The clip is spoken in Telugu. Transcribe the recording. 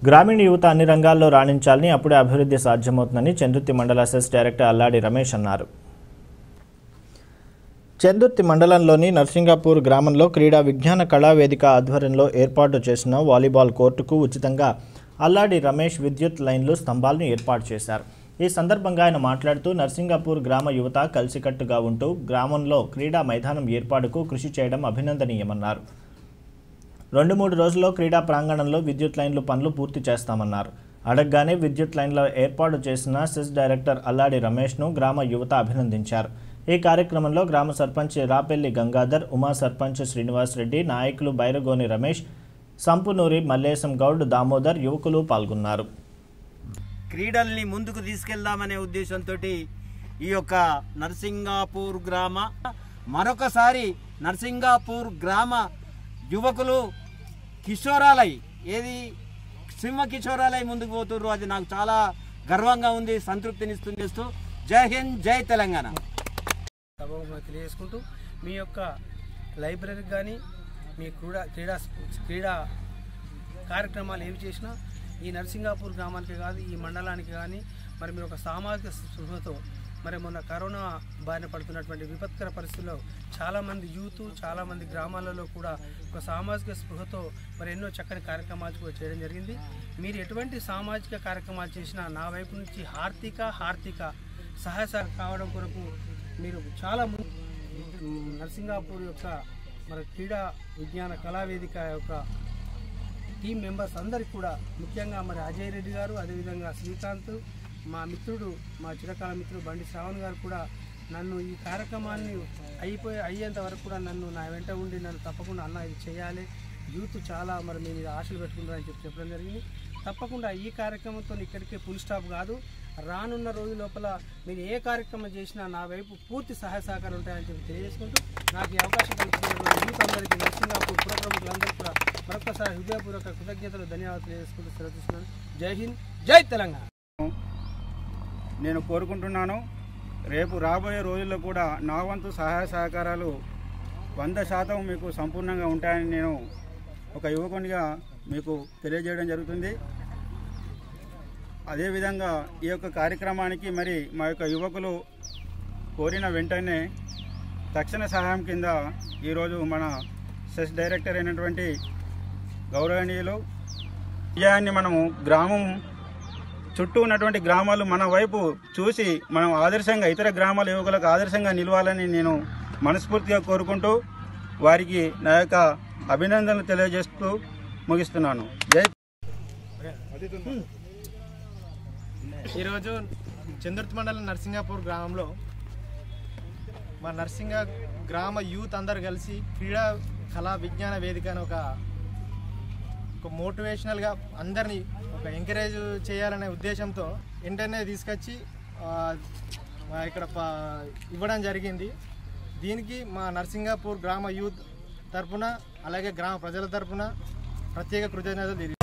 గ్రామీణ యువత అన్ని రంగాల్లో రాణించాలని అప్పుడే అభివృద్ధి సాధ్యమవుతుందని చంద్రుతి మండల సెస్ డైరెక్టర్ అల్లాడి రమేష్ అన్నారు చందుర్తి మండలంలోని నర్సింగాపూర్ గ్రామంలో క్రీడా విజ్ఞాన కళా వేదిక ఆధ్వర్యంలో ఏర్పాటు చేసిన వాలీబాల్ కోర్టుకు ఉచితంగా అల్లాడి రమేష్ విద్యుత్ లైన్లు స్తంభాలను ఏర్పాటు చేశారు ఈ సందర్భంగా ఆయన మాట్లాడుతూ నర్సింగాపూర్ గ్రామ యువత కలిసికట్టుగా ఉంటూ గ్రామంలో క్రీడా మైదానం ఏర్పాటుకు కృషి చేయడం అభినందనీయమన్నారు రెండు మూడు రోజుల్లో క్రీడా ప్రాంగణంలో విద్యుత్ లైన్లు పనులు పూర్తి చేస్తామన్నారు అడగగానే విద్యుత్ లైన్ల ఏర్పాటు చేసిన సెస్ డైరెక్టర్ అల్లాడి రమేష్ను గ్రామ యువత అభినందించారు ఈ కార్యక్రమంలో గ్రామ సర్పంచ్ రాపెల్లి గంగాధర్ ఉమా సర్పంచ్ శ్రీనివాస్ రెడ్డి నాయకులు బైరగోని రమేష్ సంపునూరి మల్లేశం గౌడ్ దామోదర్ యువకులు పాల్గొన్నారు క్రీడల్ని ముందుకు తీసుకెళ్దామనే ఉద్దేశంతో ఈ యొక్క నర్సింగాపూర్ గ్రామ మరొకసారి నర్సింగాపూర్ గ్రామ యువకులు కిషోరాలై ఏది సింహ కిషోరాలై ముందుకు పోతుర్రు అది నాకు చాలా గర్వంగా ఉంది సంతృప్తినిస్తుంది చేస్తూ జై హింద్ జై తెలంగాణ సభాముఖంగా తెలియజేసుకుంటూ మీ యొక్క లైబ్రరీకి కానీ మీ క్రీడా క్రీడా క్రీడా కార్యక్రమాలు ఏవి చేసినా ఈ నర్సింగాపూర్ గ్రామానికి కాదు ఈ మండలానికి కానీ మరి మీరు ఒక సామాజిక స్పృహతో మరి మొన్న కరోనా బారిన పడుతున్నటువంటి విపత్కర పరిస్థితుల్లో చాలామంది యూత్ చాలామంది గ్రామాలలో కూడా ఒక సామాజిక స్పృహతో మరి ఎన్నో చక్కని కార్యక్రమాలు కూడా చేయడం జరిగింది మీరు ఎటువంటి సామాజిక కార్యక్రమాలు చేసినా నా వైపు నుంచి హార్దిక హార్దిక సహాయ సహకారం కావడం కొరకు మీరు చాలా ము- మ్, నర్సింగాపూర్ యొక్క మరి క్రీడా విజ్ఞాన కళావేదిక యొక్క టీం మెంబర్స్ అందరికి కూడా ముఖ్యంగా మరి అజయ్ రెడ్డి గారు అదేవిధంగా శ్రీకాంత్ మా మిత్రుడు మా చిరకాల మిత్రుడు బండి శ్రావణ్ గారు కూడా నన్ను ఈ కార్యక్రమాన్ని అయిపోయి అయ్యేంత వరకు కూడా నన్ను నా వెంట ఉండి నన్ను తప్పకుండా అన్న ఇది చేయాలి యూత్ చాలా మరి మేము ఇది ఆశలు పెట్టుకుంటారని చెప్పి చెప్పడం జరిగింది తప్పకుండా ఈ కార్యక్రమంతో ఇక్కడికే ఫుల్ స్టాప్ కాదు రానున్న రోజు లోపల మీరు ఏ కార్యక్రమం చేసినా నా వైపు పూర్తి సహాయ సహకారం ఉంటాయని చెప్పి తెలియజేసుకుంటూ నాకు ఈ అవకాశం కల్పించినటువంటి యూత్ అందరికీ నర్సింగాపూర్ పుర ప్రముఖులందరికీ కూడా మరొకసారి హృదయపూర్వక కృతజ్ఞతలు ధన్యవాదాలు తెలియజేసుకుంటూ సెలవు తీసుకున్నాను జై హింద్ జై తెలంగాణ నేను కోరుకుంటున్నాను రేపు రాబోయే రోజుల్లో కూడా నా వంతు సహాయ సహకారాలు వంద శాతం మీకు సంపూర్ణంగా ఉంటాయని నేను ఒక యువకునిగా మీకు తెలియజేయడం జరుగుతుంది అదేవిధంగా ఈ యొక్క కార్యక్రమానికి మరి మా యొక్క యువకులు కోరిన వెంటనే తక్షణ సహాయం కింద ఈరోజు మన సెస్ డైరెక్టర్ అయినటువంటి గౌరవనీయులు విజయాన్ని మనము గ్రామం చుట్టూ ఉన్నటువంటి గ్రామాలు మన వైపు చూసి మనం ఆదర్శంగా ఇతర గ్రామాల యువకులకు ఆదర్శంగా నిలవాలని నేను మనస్ఫూర్తిగా కోరుకుంటూ వారికి నా యొక్క అభినందనలు తెలియజేస్తూ ముగిస్తున్నాను జై ఈరోజు చంద్రుతి మండలం నర్సింగాపూర్ గ్రామంలో మా నర్సింగ గ్రామ యూత్ అందరు కలిసి క్రీడా కళా విజ్ఞాన వేదిక అని ఒక ఒక మోటివేషనల్గా అందరినీ ఒక ఎంకరేజ్ చేయాలనే ఉద్దేశంతో ఇంటర్నే తీసుకొచ్చి ఆ, మా ఇక్కడ ప- ఇవ్వడం జరిగింది దీనికి మా నర్సింగాపూర్ గ్రామ యూత్ తరపున అలాగే గ్రామ ప్రజల తరపున ప్రత్యేక కృతజ్ఞతలు తెలియ